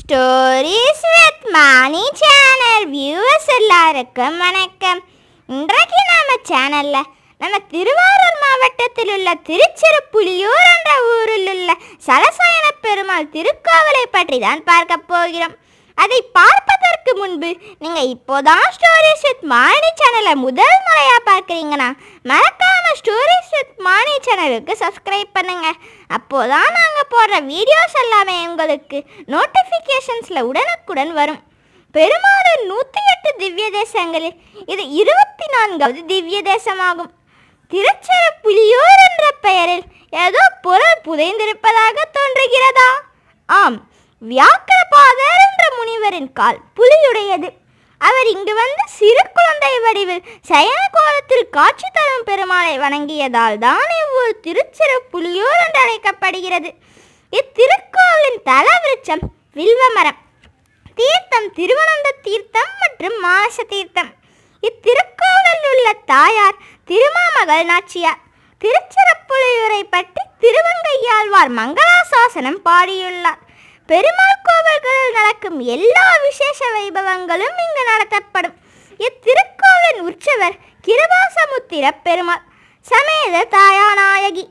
stories with Mani channel viewers எல்லாருக்கும் வணக்கம் இன்றைக்கு நம்ம சேனல்ல நம்ம திருவாரூர் மாவட்டத்தில் உள்ள திருச்சிறுப்புலியூர் என்ற ஊரில் உள்ள சலசயன பெருமாள் திருக்கோவிலை பற்றி தான் பார்க்க போகிறோம் அதை பார்ப்பதற்கு முன்பு நீங்கள் இப்போதான் ஸ்டோரிஸ் வித் மாணி சேனலை முதல் முறையாக பார்க்குறீங்கன்னா மறக்காம ஸ்டோரிஸ் வித் மாணி சேனலுக்கு சப்ஸ்கிரைப் பண்ணுங்க அப்போதான் நாங்கள் போடுற வீடியோஸ் எல்லாமே உங்களுக்கு நோட்டிஃபிகேஷன்ஸில் உடனுக்குடன் வரும் பெருமாளின் நூற்றி எட்டு திவ்ய தேசங்களில் இது இருபத்தி நான்காவது திவ்ய தேசமாகும் திருச்சிறப்புலியூர் என்ற பெயரில் ஏதோ பொருள் புதைந்திருப்பதாக தோன்றுகிறதா ஆம் வியாக்கிரபாதர் என்ற முனிவரின் கால் புலியுடையது அவர் இங்கு வந்து சிறு குழந்தை வடிவில் சயன கோலத்தில் காட்சி தரும் பெருமாளை வணங்கியதால் தான் இவ்வூர் திருச்சிறப்புலியூர் என்று அழைக்கப்படுகிறது இத்திருக்கோவிலின் தலவிருட்சம் வில்வமரம் தீர்த்தம் திருவனந்த தீர்த்தம் மற்றும் மானச தீர்த்தம் இத்திருக்கோவிலில் உள்ள தாயார் திருமாமகள் நாச்சியார் திருச்சிறப்புலியூரை பற்றி திருவங்கையாழ்வார் மங்களாசாசனம் பாடியுள்ளார் பெருமாள் கோவில்களில் நடக்கும் எல்லா விசேஷ வைபவங்களும் இங்கு நடத்தப்படும் இத்திருக்கோவிலின் உற்சவர் கிருபாசமுத்திர பெருமாள் சமேத தாயாநாயகி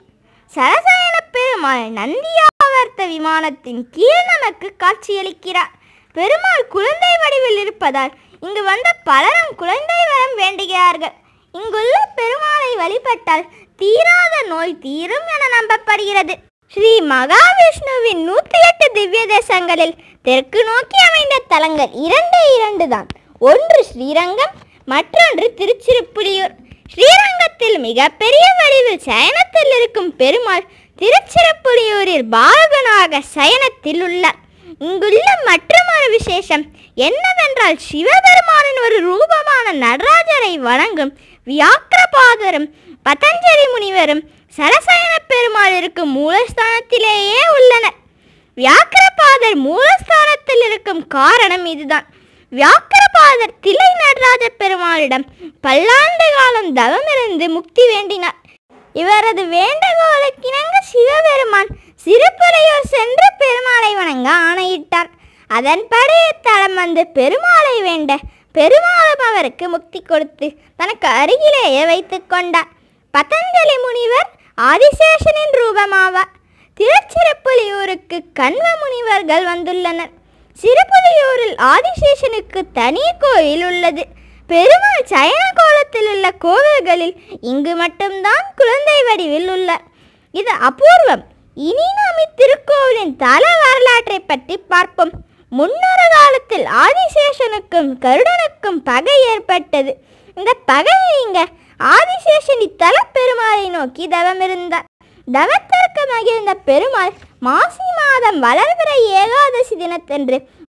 சரசயன பெருமாள் நந்தியாவர்த்த விமானத்தின் கீழ் நமக்கு காட்சியளிக்கிறார் பெருமாள் குழந்தை வடிவில் இருப்பதால் இங்கு வந்த பலரும் குழந்தை வரம் வேண்டுகிறார்கள் இங்குள்ள பெருமாளை வழிபட்டால் தீராத நோய் தீரும் என நம்பப்படுகிறது ஸ்ரீ மகாவிஷ்ணுவின் நூற்றி எட்டு திவ்ய தேசங்களில் தெற்கு நோக்கி அமைந்த தலங்கள் இரண்டு இரண்டு தான் ஒன்று ஸ்ரீரங்கம் மற்றொன்று திருச்சிறுப்புலியூர் ஸ்ரீரங்கத்தில் மிகப்பெரிய வடிவில் சயனத்தில் இருக்கும் பெருமாள் திருச்சிறுப்புலியூரில் பாலகனாக சயனத்தில் உள்ளார் இங்குள்ள மற்றொரு விசேஷம் என்னவென்றால் சிவபெருமானின் ஒரு ரூபமான நடராஜரை வணங்கும் வியாக்கிரபாதரும் பதஞ்சலி முனிவரும் சரசயன பெருமாள் இருக்கும் மூலஸ்தானத்திலேயே உள்ளனர் வியாக்கிரபாதர் மூலஸ்தானத்தில் இருக்கும் காரணம் இதுதான் வியாக்கிரபாதர் திலை நடராஜ பெருமாளிடம் பல்லாண்டு காலம் தவமிருந்து முக்தி வேண்டினார் இவரது வேண்டுகோளுக்கிணங்க சிவபெருமான் சிறுபுறையூர் சென்று பெருமாளை வணங்க ஆணையிட்டார் அதன்படி இத்தலம் வந்து பெருமாளை வேண்ட பெருமாளும் அவருக்கு முக்தி கொடுத்து தனக்கு அருகிலேயே வைத்துக் கொண்டார் பதஞ்சலி முனிவர் ஆதிசேஷனின் ரூபமாவார் திருச்சிறப்புலியூருக்கு கண்வ முனிவர்கள் வந்துள்ளனர் சிறுபுலியூரில் ஆதிசேஷனுக்கு தனி கோயில் உள்ளது பெருமாள் சயன கோலத்தில் உள்ள கோவில்களில் இங்கு மட்டும்தான் குழந்தை வடிவில் உள்ளார் இது அபூர்வம் இனி நாம் இத்திருக்கோவிலின் தல வரலாற்றை பற்றி பார்ப்போம் முன்னொரு காலத்தில் ஆதிசேஷனுக்கும் கருடனுக்கும் பகை ஏற்பட்டது இந்த பகை நீங்க ஆதிசேஷன் இத்தல பெருமாளை நோக்கி தவம் இருந்தார் தவத்திற்கு மகிழ்ந்த பெருமாள் மாசி மாதம் வளர்பிறை ஏகாதசி தினத்தன்று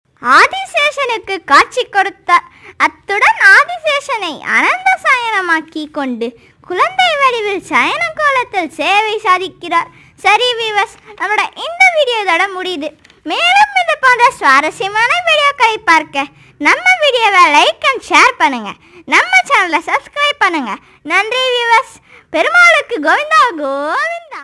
ஆதிசேஷனுக்கு காட்சி கொடுத்தார் அத்துடன் ஆதிசேஷனை அனந்த சயனமாக்கி கொண்டு குழந்தை வடிவில் சயன கோலத்தில் சேவை சாதிக்கிறார் சரி விவஸ் நம்மளோட இந்த வீடியோ இதோட முடியுது மேலும் இது போன்ற சுவாரஸ்யமான வீடியோக்களை பார்க்க நம்ம வீடியோவை லைக் அண்ட் ஷேர் பண்ணுங்க நம்ம சேனலை சப்ஸ்கிரைப் பண்ணுங்க நன்றி விவஸ் பெருமாளுக்கு கோவிந்தா கோவிந்தா